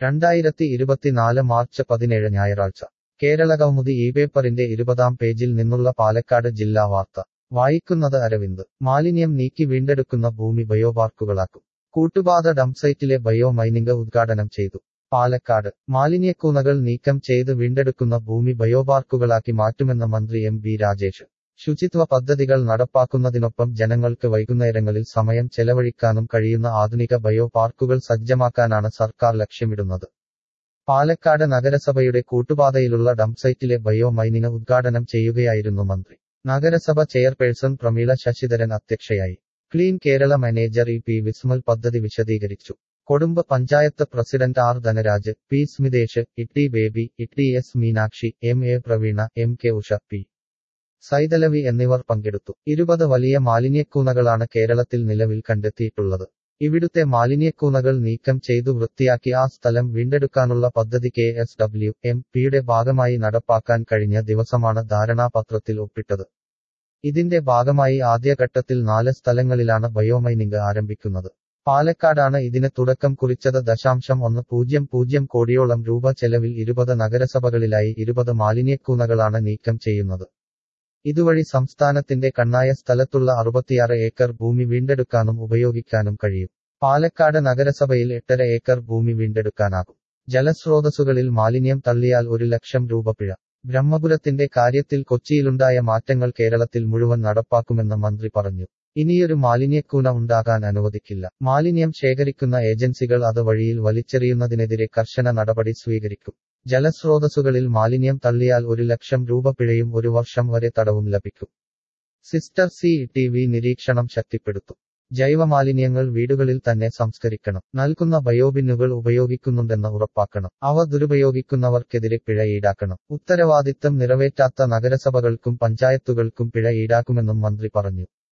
രണ്ടായിരത്തി ഇരുപത്തിനാല് മാർച്ച് പതിനേഴ് ഞായറാഴ്ച കേരളകൗമുദി ഈ പേപ്പറിന്റെ ഇരുപതാം പേജിൽ നിന്നുള്ള പാലക്കാട് ജില്ലാ വാർത്ത വായിക്കുന്നത് അരവിന്ദ് മാലിന്യം നീക്കി വീണ്ടെടുക്കുന്ന ഭൂമി ബയോപാർക്കുകളാക്കും കൂട്ടുപാത ഡംസൈറ്റിലെ ബയോ മൈനിംഗ് ഉദ്ഘാടനം ചെയ്തു പാലക്കാട് മാലിന്യക്കൂനകൾ നീക്കം ചെയ്ത് വീണ്ടെടുക്കുന്ന ഭൂമി ബയോപാർക്കുകളാക്കി മാറ്റുമെന്ന മന്ത്രി എം ബി രാജേഷ് ശുചിത്വ പദ്ധതികൾ നടപ്പാക്കുന്നതിനൊപ്പം ജനങ്ങൾക്ക് വൈകുന്നേരങ്ങളിൽ സമയം ചെലവഴിക്കാനും കഴിയുന്ന ആധുനിക ബയോ പാർക്കുകൾ സജ്ജമാക്കാനാണ് സർക്കാർ ലക്ഷ്യമിടുന്നത് പാലക്കാട് നഗരസഭയുടെ കൂട്ടുപാതയിലുള്ള ഡംസൈറ്റിലെ ബയോ മൈനിങ് ഉദ്ഘാടനം ചെയ്യുകയായിരുന്നു മന്ത്രി നഗരസഭ ചെയർപേഴ്സൺ പ്രമീള ശശിധരൻ അധ്യക്ഷയായി clean Kerala manager E P Vismal പദ്ധതി വിശദീകരിച്ചു Kodumbu panchayat president R Dhanaraj P Smithesh Itty Baby Itty S Meenakshi M A Praveena M K Usha P Saithalavi എന്നിവർ പങ്കെടുത്തു ഇരുപത് വലിയ മാലിന്യക്കൂനകളാണ് കേരളത്തിൽ നിലവിൽ കണ്ടെത്തിയിട്ടുള്ളത് ഇവിടുത്തെ മാലിന്യക്കൂനകൾ നീക്കം ചെയ്തു വൃത്തിയാക്കി ആ സ്ഥലം വീണ്ടെടുക്കാനുള്ള പദ്ധതി കെ എസ് ഡബ്ല്യു എം പിയുടെ ഭാഗമായി നടപ്പാക്കാൻ കഴിഞ്ഞ ദിവസമാണ് ധാരണാപത്രത്തിൽ ഒപ്പിട്ടത് ഇതിന്റെ ഭാഗമായി ആദ്യഘട്ടത്തിൽ നാല് സ്ഥലങ്ങളിലാണ് ബയോമൈനിംഗ് ആരംഭിക്കുന്നത് പാലക്കാടാണ് ഇതിന് തുടക്കം കുറിച്ചത് ദശാംശം ഒന്ന് പൂജ്യം പൂജ്യം കോടിയോളം രൂപ ചെലവിൽ ഇരുപത് നഗരസഭകളിലായി ഇരുപത് മാലിന്യക്കൂനകളാണ് നീക്കം ചെയ്യുന്നത് ഇതുവഴി സംസ്ഥാനത്തിന്റെ കണ്ണായ സ്ഥലത്തുള്ള അറുപത്തിയാറ് ഏക്കർ ഭൂമി വീണ്ടെടുക്കാനും ഉപയോഗിക്കാനും കഴിയും പാലക്കാട് നഗരസഭയിൽ എട്ടര ഏക്കർ ഭൂമി വീണ്ടെടുക്കാനാകും ജലസ്രോതസ്സുകളിൽ മാലിന്യം തള്ളിയാൽ ഒരു ലക്ഷം രൂപ പിഴ ബ്രഹ്മപുരത്തിന്റെ കാര്യത്തിൽ കൊച്ചിയിലുണ്ടായ മാറ്റങ്ങൾ കേരളത്തിൽ മുഴുവൻ നടപ്പാക്കുമെന്ന് മന്ത്രി പറഞ്ഞു ഇനിയൊരു മാലിന്യക്കൂന ഉണ്ടാകാൻ അനുവദിക്കില്ല മാലിന്യം ശേഖരിക്കുന്ന ഏജൻസികൾ അത് വഴിയിൽ വലിച്ചെറിയുന്നതിനെതിരെ കർശന നടപടി സ്വീകരിക്കും ജലസ്രോതസ്സുകളിൽ മാലിന്യം തള്ളിയാൽ ഒരു ലക്ഷം രൂപ പിഴയും ഒരു വർഷം വരെ തടവും ലഭിക്കും സിസ്റ്റർ സി ടി വി നിരീക്ഷണം ശക്തിപ്പെടുത്തും ജൈവമാലിന്യങ്ങൾ വീടുകളിൽ തന്നെ സംസ്കരിക്കണം നൽകുന്ന ബയോബിന്നുകൾ ഉപയോഗിക്കുന്നുണ്ടെന്ന് ഉറപ്പാക്കണം അവ ദുരുപയോഗിക്കുന്നവർക്കെതിരെ പിഴ ഈടാക്കണം ഉത്തരവാദിത്തം നിറവേറ്റാത്ത നഗരസഭകൾക്കും പഞ്ചായത്തുകൾക്കും പിഴ ഈടാക്കുമെന്നും മന്ത്രി പറഞ്ഞു